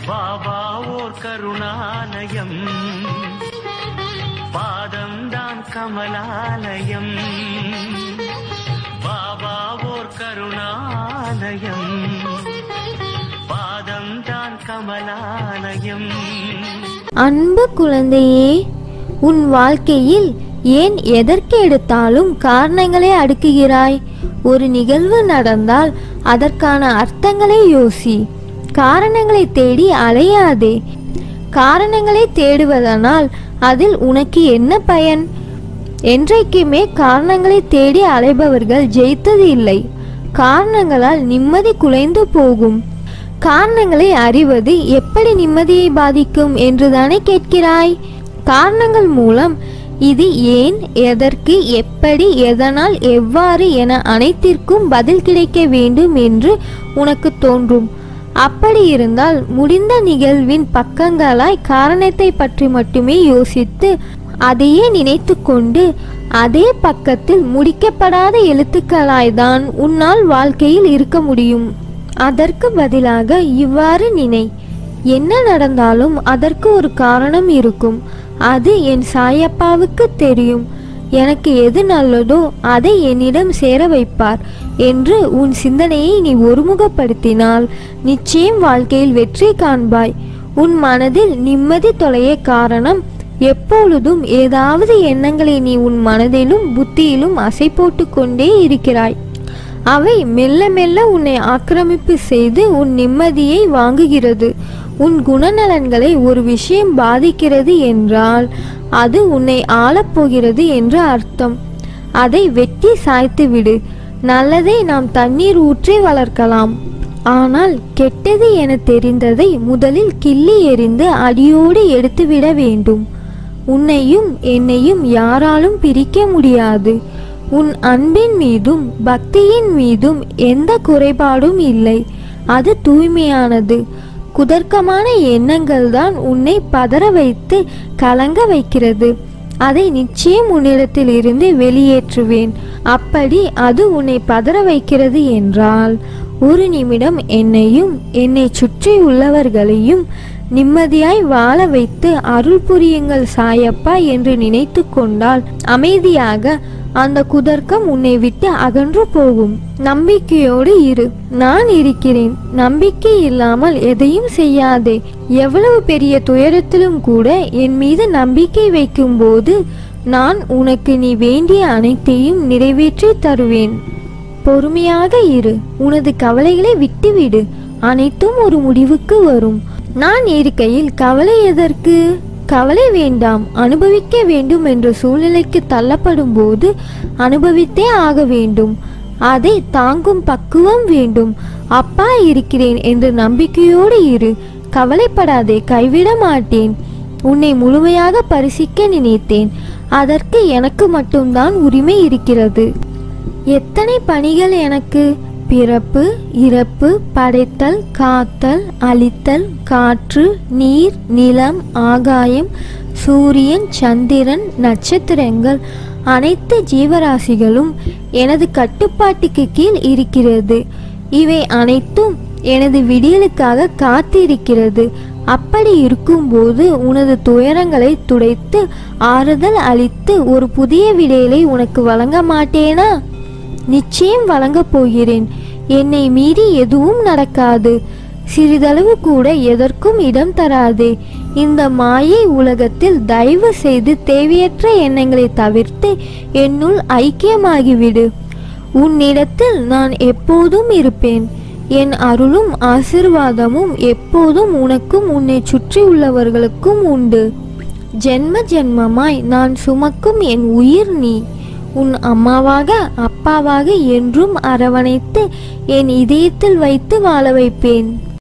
பாபா ஓர் கருணாலயம் பாதம்தான் கமலாலயம் பாபா ஓர் கருணாலயம் பாதம்தான் கமலாலயம் அன்பு குழந்தையே உன் வாழ்க்கையில் ஏன் எதற்கு எடுத்தாலும் காரணங்களை அடுக்குகிறாய் ஒரு நிகழ்வு நடந்தால் அதற்கான அர்த்தங்களை யோசி காரணங்களை தேடி அலையாதே காரணங்களை தேடுவதனால் அதில் உனக்கு என்ன பயன் என்றைக்குமே காரணங்களை தேடி அலைபவர்கள் ஜெயித்தது இல்லை காரணங்களால் நிம்மதி குலைந்து போகும் காரணங்களை அறிவது எப்படி நிம்மதியை பாதிக்கும் என்றுதானே கேட்கிறாய் காரணங்கள் மூலம் இது ஏன் எதற்கு எப்படி எதனால் எவ்வாறு என அனைத்திற்கும் பதில் கிடைக்க வேண்டும் என்று உனக்கு தோன்றும் அப்படி இருந்தால் முடிந்த நிகழ்வின் பக்கங்களாய் காரணத்தை பற்றி மட்டுமே யோசித்து அதையே நினைத்து கொண்டு அதே பக்கத்தில் முடிக்கப்படாத எழுத்துக்களாய்தான் உன்னால் வாழ்க்கையில் இருக்க முடியும் அதற்கு பதிலாக இவ்வாறு நினை என்ன நடந்தாலும் அதற்கு ஒரு காரணம் இருக்கும் அது என் சாயப்பாவுக்கு தெரியும் எனக்கு எது நல்லதோ அதை என்னிடம் சேர வைப்பார் என்று உன் சிந்தனையை நீ ஒருமுகப்படுத்தினால் நிச்சயம் வாழ்க்கையில் வெற்றி காண்பாய் உன் மனதில் நிம்மதி தொலைய காரணம் எப்பொழுதும் ஏதாவது எண்ணங்களை நீ உன் மனதிலும் புத்தியிலும் அசை போட்டு கொண்டே இருக்கிறாய் அவை மெல்ல மெல்ல உன்னை ஆக்கிரமிப்பு செய்து உன் நிம்மதியை வாங்குகிறது உன் குணநலன்களை ஒரு விஷயம் பாதிக்கிறது என்றால் அது உன்னை ஆளப்போகிறது என்று அர்த்தம் அதை வெட்டி சாய்த்து விடு நல்லதை நாம் தண்ணீர் ஊற்றி வளர்க்கலாம் ஆனால் கெட்டது என தெரிந்ததை முதலில் கிள்ளி எறிந்து அடியோடு எடுத்துவிட வேண்டும் உன்னையும் என்னையும் யாராலும் பிரிக்க முடியாது உன் அன்பின் மீதும் பக்தியின் மீதும் எந்த குறைபாடும் இல்லை அது தூய்மையானது குதர்க்கமான எண்ணங்கள் தான் உன்னை பதற வைத்து கலங்க வைக்கிறது அதை நிச்சயம் உன்னிடத்தில் இருந்து வெளியேற்றுவேன் அப்படி அது உன்னை பதற வைக்கிறது என்றால் ஒரு நிமிடம் என்னையும் என்னை சுற்றி உள்ளவர்களையும் நிம்மதியாய் வாழ வைத்து அருள் புரியுங்கள் சாயப்பா என்று நினைத்து கொண்டால் அமைதியாக அந்த குதர்க்கம் உன்னை விட்டு அகன்று போகும் நம்பிக்கையோடு இரு நான் இருக்கிறேன் நம்பிக்கை இல்லாமல் எதையும் செய்யாதே எவ்வளவு பெரிய துயரத்திலும் கூட என் மீது நம்பிக்கை வைக்கும்போது நான் உனக்கு நீ வேண்டிய அனைத்தையும் நிறைவேற்றி தருவேன் பொறுமையாக இரு உனது கவலைகளை விட்டுவிடு அனைத்தும் ஒரு முடிவுக்கு வரும் நான் இருக்கையில் கவலை எதற்கு கவலை வேண்டாம் அனுபவிக்க வேண்டும் என்ற சூழ்நிலைக்கு தள்ளப்படும் போது அனுபவித்தே ஆக வேண்டும் அதை தாங்கும் பக்குவம் வேண்டும் அப்பா இருக்கிறேன் என்ற நம்பிக்கையோடு இரு கவலைப்படாதே கைவிட மாட்டேன் உன்னை முழுமையாக பரிசிக்க நினைத்தேன் அதற்கு எனக்கு மட்டும்தான் உரிமை இருக்கிறது எத்தனை பணிகள் எனக்கு பிறப்பு இறப்பு படைத்தல் காத்தல் அழித்தல் காற்று நீர் நிலம் ஆகாயம் சூரியன் சந்திரன் நட்சத்திரங்கள் அனைத்து ஜீவராசிகளும் எனது கட்டுப்பாட்டுக்கு கீழ் இருக்கிறது இவை அனைத்தும் எனது விடியலுக்காக காத்திருக்கிறது அப்படி இருக்கும்போது உனது துயரங்களை துடைத்து ஆறுதல் அளித்து ஒரு புதிய விடியலை உனக்கு வழங்க மாட்டேனா நிச்சயம் வழங்கப் போகிறேன் என்னை மீறி எதுவும் நடக்காது சிறிதளவு கூட எதற்கும் இடம் தராதே இந்த மாயை உலகத்தில் தயவு செய்து தேவையற்ற எண்ணங்களை தவிர்த்து என்னுள் ஐக்கியமாகிவிடு உன்னிடத்தில் நான் எப்போதும் இருப்பேன் என் அருளும் ஆசிர்வாதமும் எப்போதும் உனக்கும் உன்னை சுற்றி உள்ளவர்களுக்கும் உண்டு ஜென்ம ஜென்மமாய் நான் சுமக்கும் என் உயிர் நீ உன் அம்மாவாக அப்பாவாக என்றும் அரவணைத்து என் இதயத்தில் வைத்து வாழ வைப்பேன்